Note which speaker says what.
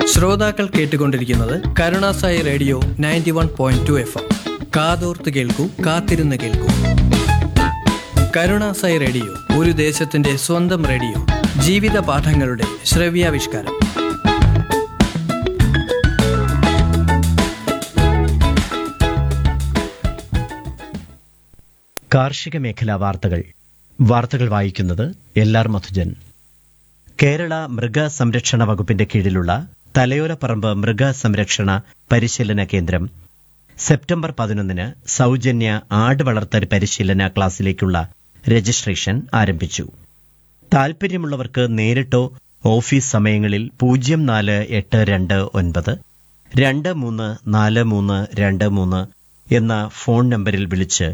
Speaker 1: ശ്രോതാക്കൾ കേട്ടുകൊണ്ടിരിക്കുന്നത് Karunasai radio ninety one point two F M കാതോർത്ത് കേൾക്കൂ കാത്തിരുന്ന് കേൾക്കൂ കരുണാസായി റേഡിയോ ഒരു ദേശത്തിന്റെ സ്വന്തം റേഡിയോ ജീവിത പാഠങ്ങളുടെ ശ്രവ്യാവിഷ്കാരം
Speaker 2: കാർഷിക മേഖലാ വാർത്തകൾ വാർത്തകൾ വായിക്കുന്നത് എൽ ആർ മധുജൻ കേരള മൃഗ സംരക്ഷണ വകുപ്പിന്റെ കീഴിലുള്ള തലയോലപ്പറമ്പ് മൃഗ സംരക്ഷണ പരിശീലന കേന്ദ്രം സെപ്റ്റംബർ പതിനൊന്നിന് സൗജന്യ ആട് വളർത്തൽ പരിശീലന ക്ലാസ്സിലേക്കുള്ള രജിസ്ട്രേഷൻ ആരംഭിച്ചു താൽപ്പര്യമുള്ളവർക്ക് നേരിട്ടോ ഓഫീസ് സമയങ്ങളിൽ പൂജ്യം നാല് എട്ട് രണ്ട് ഒൻപത് രണ്ട് മൂന്ന് നാല് മൂന്ന് രണ്ട് മൂന്ന് എന്ന ഫോൺ നമ്പറിൽ വിളിച്ച്